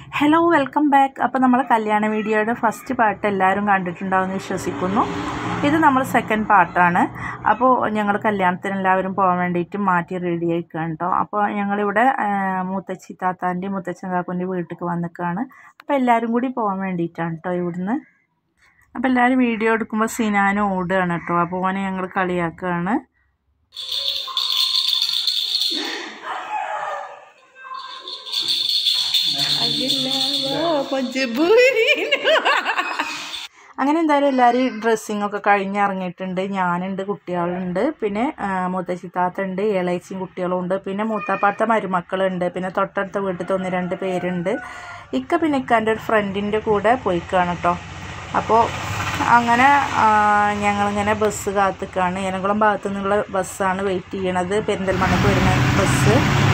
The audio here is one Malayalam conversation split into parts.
ഹലോ വെൽക്കം ബാക്ക് അപ്പോൾ നമ്മൾ കല്യാണ വീഡിയോയുടെ ഫസ്റ്റ് പാർട്ട് എല്ലാവരും കണ്ടിട്ടുണ്ടാവുമെന്ന് വിശ്വസിക്കുന്നു ഇത് നമ്മൾ സെക്കൻഡ് പാർട്ടാണ് അപ്പോൾ ഞങ്ങൾ കല്യാണത്തിന് എല്ലാവരും പോകാൻ വേണ്ടിയിട്ട് മാറ്റി റെഡി ആയിക്കുകയാണ് കേട്ടോ അപ്പോൾ ഞങ്ങളിവിടെ ആ, മുത്തച്ചി താത്താൻ്റെയും മുത്തച്ഛൻ കാക്കുൻ്റെ വീട്ടിലേക്ക് വന്നിക്കുകയാണ് അപ്പോൾ എല്ലാവരും കൂടി പോകാൻ വേണ്ടിയിട്ടാണ് കേട്ടോ ഇവിടുന്ന് അപ്പോൾ എല്ലാവരും വീഡിയോ എടുക്കുമ്പോൾ സിനാനും ഓടുകയാണ് കേട്ടോ അപ്പോൾ ഓനെ ഞങ്ങൾ കളിയാക്കുകയാണ് അങ്ങനെ എന്തായാലും എല്ലാവരും ഡ്രസ്സിങ് ഒക്കെ കഴിഞ്ഞ് ഇറങ്ങിയിട്ടുണ്ട് ഞാനുണ്ട് കുട്ടികളുണ്ട് പിന്നെ ആ, മുത്തശ്ശി താത്ത ഉണ്ട് ഇളയച്ചിയും കുട്ടികളും ഉണ്ട് പിന്നെ മൂത്താപ്പാത്ത മരുമക്കളുണ്ട് പിന്നെ തൊട്ടടുത്ത വീട്ടിൽ ഒന്ന് രണ്ട് പേരുണ്ട് ഇക്ക പിന്നെ ഇക്കാൻ്റെ ഒരു ഫ്രണ്ടിൻ്റെ കൂടെ പോയിക്കാണ് കേട്ടോ അപ്പോൾ അങ്ങനെ ആ, ഞങ്ങളിങ്ങനെ ബസ് കാത്തിക്കാണ് ഏനകുളം ഭാഗത്തു നിന്നുള്ള ബസ്സാണ് വെയിറ്റ് ചെയ്യണത് പെരിന്തൽമണ്ണക്ക് വരുന്ന ബസ്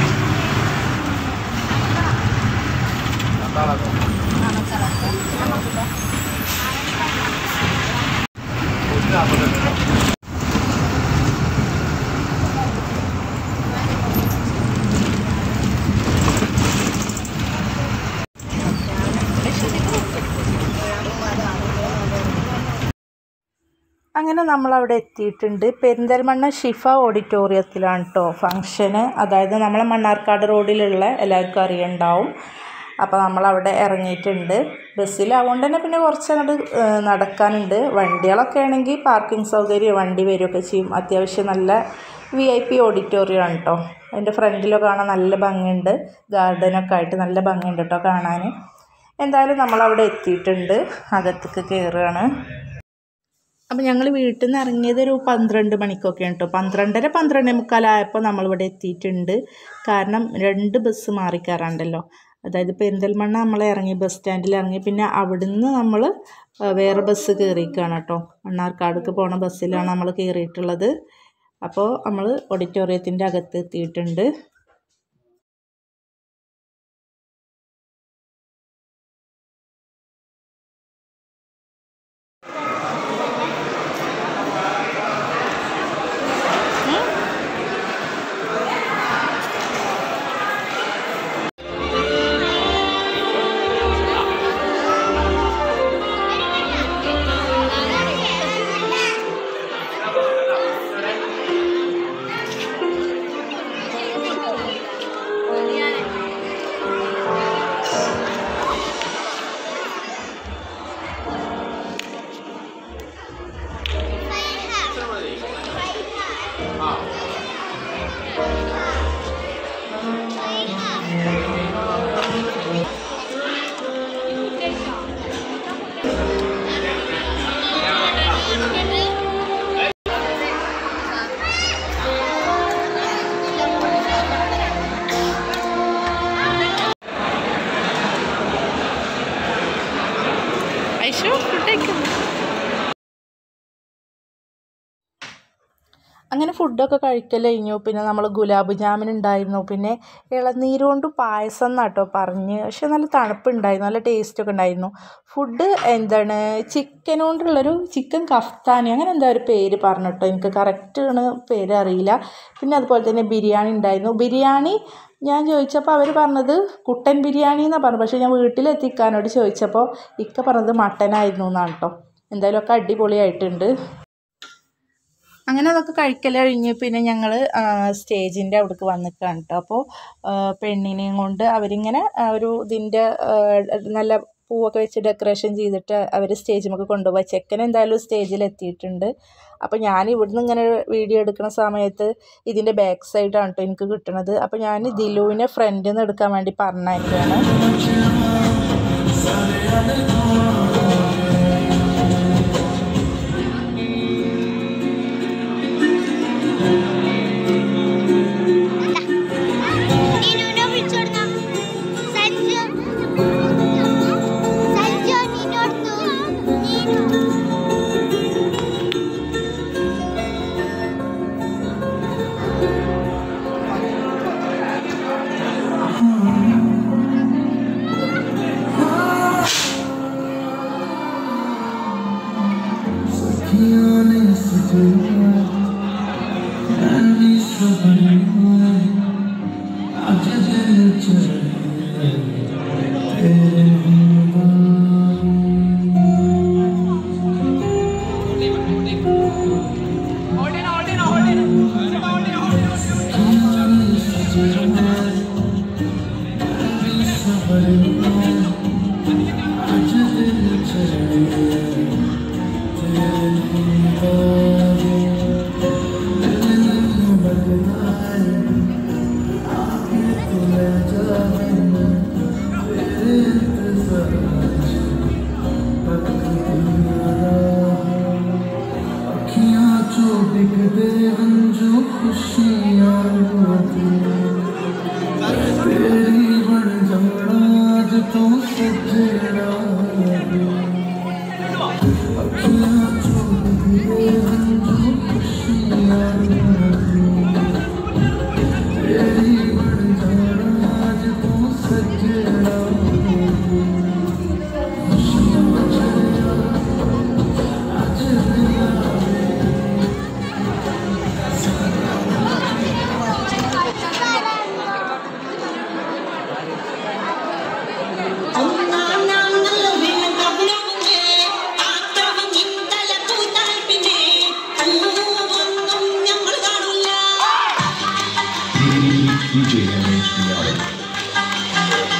അങ്ങനെ നമ്മൾ അവിടെ എത്തിയിട്ടുണ്ട് പെരിന്തൽമണ്ണ ഷിഫ ഓഡിറ്റോറിയത്തിലാണ് കേട്ടോ ഫങ്ഷന് അതായത് നമ്മളെ മണ്ണാർക്കാട് റോഡിലുള്ള എല്ലാവർക്കും അറിയുണ്ടാവും അപ്പോൾ നമ്മളവിടെ ഇറങ്ങിയിട്ടുണ്ട് ബസ്സിൽ അതുകൊണ്ട് തന്നെ പിന്നെ കുറച്ച് അങ്ങോട്ട് നടക്കാനുണ്ട് വണ്ടികളൊക്കെ ആണെങ്കിൽ പാർക്കിംഗ് സൗകര്യം വണ്ടി വരികയൊക്കെ ചെയ്യും അത്യാവശ്യം നല്ല വി ഐ പി ഓഡിറ്റോറിയം ആണ് കേട്ടോ അതിൻ്റെ ഫ്രണ്ടിലൊക്കെ കാണാൻ നല്ല ഭംഗിയുണ്ട് ഗാർഡനൊക്കെ ആയിട്ട് നല്ല ഭംഗിയുണ്ട് കേട്ടോ കാണാൻ എന്തായാലും നമ്മളവിടെ എത്തിയിട്ടുണ്ട് അകത്തേക്ക് കയറുകയാണ് അപ്പം ഞങ്ങൾ വീട്ടിൽ നിന്ന് ഇറങ്ങിയത് ഒരു പന്ത്രണ്ട് മണിക്കൊക്കെയാണ് കേട്ടോ പന്ത്രണ്ടര പന്ത്രണ്ടേ മുക്കാലായപ്പോൾ നമ്മളിവിടെ എത്തിയിട്ടുണ്ട് കാരണം രണ്ട് ബസ് മാറിക്കയറാണ്ടല്ലോ അതായത് പെരിന്തൽമണ്ണ നമ്മൾ ഇറങ്ങി ബസ് സ്റ്റാൻഡിൽ ഇറങ്ങി പിന്നെ അവിടുന്ന് നമ്മൾ വേറെ ബസ് കയറിയിരിക്കുകയാണ് കേട്ടോ മണ്ണാർക്കാടേക്ക് പോണ ബസ്സിലാണ് നമ്മൾ കയറിയിട്ടുള്ളത് അപ്പോൾ നമ്മൾ ഓഡിറ്റോറിയത്തിൻ്റെ അകത്ത് എത്തിയിട്ടുണ്ട് ഐശോ ഫുഡ് അങ്ങനെ ഫുഡൊക്കെ കഴിക്കൽ കഴിഞ്ഞു പിന്നെ നമ്മൾ ഗുലാബ് ജാമുൻ ഉണ്ടായിരുന്നു പിന്നെ ഇളനീര് കൊണ്ട് പായസം എന്നാട്ടോ പറഞ്ഞ് പക്ഷെ നല്ല തണുപ്പുണ്ടായിരുന്നു നല്ല ടേസ്റ്റൊക്കെ ഉണ്ടായിരുന്നു ഫുഡ് എന്താണ് ചിക്കൻ കൊണ്ടുള്ളൊരു ചിക്കൻ കഫ്താനി അങ്ങനെ എന്താ ഒരു പേര് പറഞ്ഞിട്ടോ എനിക്ക് കറക്റ്റ് ആണ് പേര് അറിയില്ല പിന്നെ അതുപോലെ തന്നെ ബിരിയാണി ഉണ്ടായിരുന്നു ബിരിയാണി ഞാൻ ചോദിച്ചപ്പോൾ അവർ പറഞ്ഞത് കുട്ടൻ ബിരിയാണി എന്നാണ് പറഞ്ഞത് പക്ഷേ ഞാൻ വീട്ടിലെത്തിക്കാനോട് ചോദിച്ചപ്പോൾ ഇക്ക പറഞ്ഞത് മട്ടനായിരുന്നു എന്നാണ് കേട്ടോ എന്തായാലും ഒക്കെ അടിപൊളിയായിട്ടുണ്ട് അങ്ങനെ അതൊക്കെ കഴിക്കൽ കഴിഞ്ഞ് പിന്നെ ഞങ്ങൾ സ്റ്റേജിൻ്റെ അവിടേക്ക് വന്നിക്കാണ് കേട്ടോ അപ്പോൾ പെണ്ണിനെയും കൊണ്ട് അവരിങ്ങനെ ആ, ഒരു ഇതിൻ്റെ നല്ല പൂവൊക്കെ വെച്ച് ഡെക്കറേഷൻ ചെയ്തിട്ട് അവർ സ്റ്റേജിമൊക്കെ കൊണ്ടുപോയി ചെക്കൻ എന്തായാലും സ്റ്റേജിൽ എത്തിയിട്ടുണ്ട് അപ്പോൾ ഞാൻ ഇവിടുന്ന് ഇങ്ങനെ വീഡിയോ എടുക്കുന്ന സമയത്ത് ഇതിൻ്റെ ബാക്ക് സൈഡാണ് കേട്ടോ എനിക്ക് കിട്ടുന്നത് അപ്പോൾ ഞാൻ ദിലുവിനെ ഫ്രണ്ടിൽ നിന്ന് എടുക്കാൻ വേണ്ടി പറഞ്ഞയക്കുകയാണ് നീനുവിനെ വിളിച്ചോടുന്ന സഞ്ജു സഞ്ജു നിന്നോടുത്തു നീനു ആ DJ MHBR.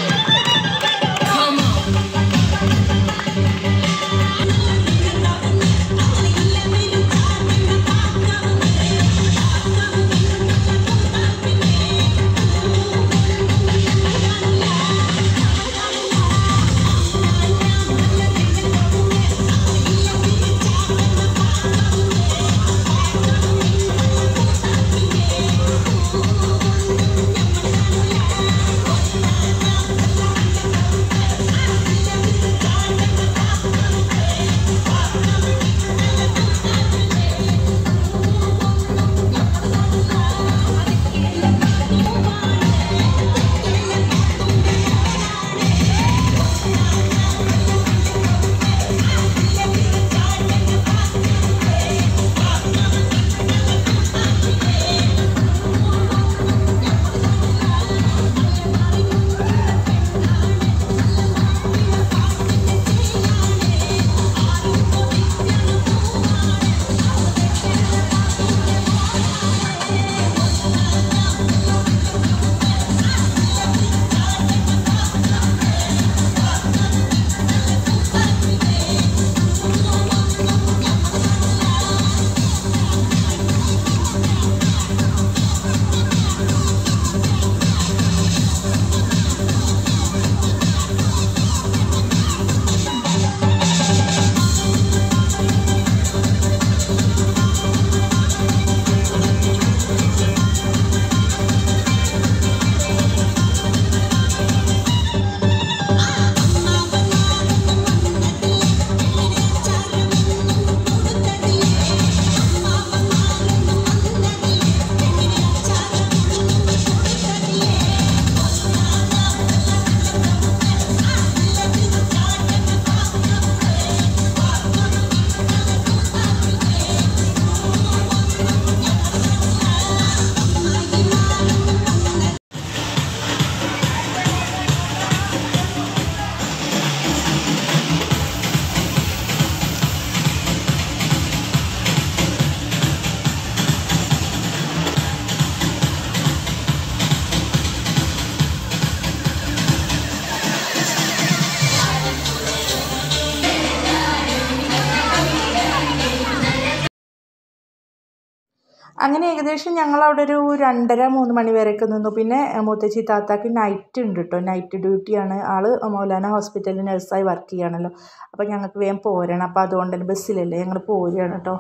അങ്ങനെ ഏകദേശം ഞങ്ങൾ അവിടെ ഒരു രണ്ടര മൂന്ന് മണി വരെയൊക്കെ നിന്നു പിന്നെ മുത്തശ്ശി താത്താക്ക് നൈറ്റ് ഉണ്ട് കേട്ടോ നൈറ്റ് ഡ്യൂട്ടിയാണ് ആള് മൗലാന ഹോസ്പിറ്റലിൽ നഴ്സായി വർക്ക് ചെയ്യണമല്ലോ അപ്പോൾ ഞങ്ങൾക്ക് വേഗം പോരണം അപ്പോൾ അതുകൊണ്ട് തന്നെ ബസ്സിലല്ലേ ഞങ്ങൾ പോരുകയാണ് കേട്ടോ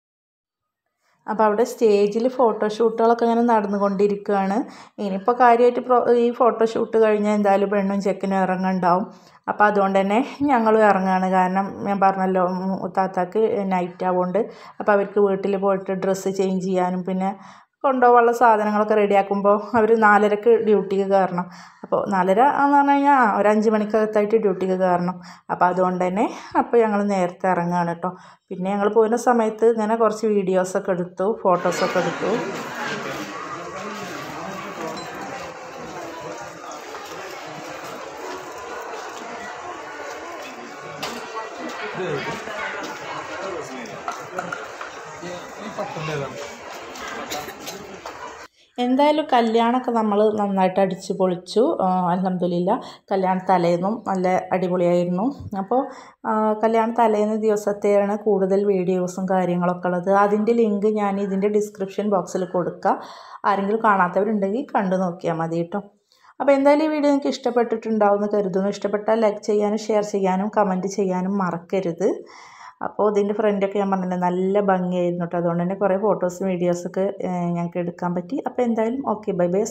അപ്പോൾ അവിടെ സ്റ്റേജിൽ ഫോട്ടോഷൂട്ടുകളൊക്കെ ഇങ്ങനെ നടന്നുകൊണ്ടിരിക്കുകയാണ് ഇനിയിപ്പോൾ കാര്യമായിട്ട് പ്രോ ഈ ഫോട്ടോഷൂട്ട് കഴിഞ്ഞാൽ എന്തായാലും പെണ്ണും ചെക്കനും ഇറങ്ങുന്നുണ്ടാവും അപ്പോൾ അതുകൊണ്ട് തന്നെ ഞങ്ങളും ഇറങ്ങുകയാണ് കാരണം ഞാൻ പറഞ്ഞല്ലോ ഉം, താത്താക്ക് നൈറ്റ് ആവുകൊണ്ട് അപ്പോൾ അവർക്ക് വീട്ടിൽ പോയിട്ട് ഡ്രസ്സ് ചേഞ്ച് ചെയ്യാനും പിന്നെ കൊണ്ടുപോകാനുള്ള സാധനങ്ങളൊക്കെ റെഡിയാക്കുമ്പോൾ അവർ നാലരക്ക് ഡ്യൂട്ടിക്ക് കയറണം അപ്പോൾ നാലര എന്ന് പറഞ്ഞു കഴിഞ്ഞാൽ ആ, ഒരു അഞ്ച് മണിക്കകത്തായിട്ട് ഡ്യൂട്ടിക്ക് കയറണം അപ്പോൾ അതുകൊണ്ട് തന്നെ അപ്പോൾ ഞങ്ങൾ നേരത്തെ ഇറങ്ങുകയാണ് കേട്ടോ പിന്നെ ഞങ്ങൾ പോകുന്ന സമയത്ത് ഇങ്ങനെ കുറച്ച് വീഡിയോസൊക്കെ എടുത്തു ഫോട്ടോസൊക്കെ എടുത്തു എന്തായാലും കല്യാണമൊക്കെ നമ്മൾ നന്നായിട്ട് അടിച്ച് പൊളിച്ചു അലഹമില്ല കല്യാണ തലേന്നും നല്ല അടിപൊളിയായിരുന്നു അപ്പോൾ കല്യാണ തലേന്ന് ദിവസത്തെയാണ് കൂടുതൽ വീഡിയോസും കാര്യങ്ങളൊക്കെ ഉള്ളത് അതിൻ്റെ ലിങ്ക് ഞാൻ ഇതിൻ്റെ ഡിസ്ക്രിപ്ഷൻ ബോക്സിൽ കൊടുക്കാം ആരെങ്കിലും കാണാത്തവരുണ്ടെങ്കിൽ കണ്ടു നോക്കിയാൽ മതി കേട്ടോ അപ്പോൾ എന്തായാലും ഈ വീഡിയോ നിങ്ങൾക്ക് ഇഷ്ടപ്പെട്ടിട്ടുണ്ടാവുമെന്ന് കരുതുന്നു ഇഷ്ടപ്പെട്ടാൽ ലൈക്ക് ചെയ്യാനും ഷെയർ ചെയ്യാനും കമൻറ്റ് ചെയ്യാനും മറക്കരുത് അപ്പോൾ ഇതിൻ്റെ ഫ്രണ്ടൊക്കെ ഞാൻ പറഞ്ഞില്ലേ നല്ല ഭംഗിയായിരുന്നു കേട്ടോ അതുകൊണ്ട് തന്നെ കുറേ ഫോട്ടോസും വീഡിയോസൊക്കെ ഞങ്ങൾക്ക് എടുക്കാൻ പറ്റി അപ്പോൾ എന്തായാലും ഓക്കെ ബൈ ബൈ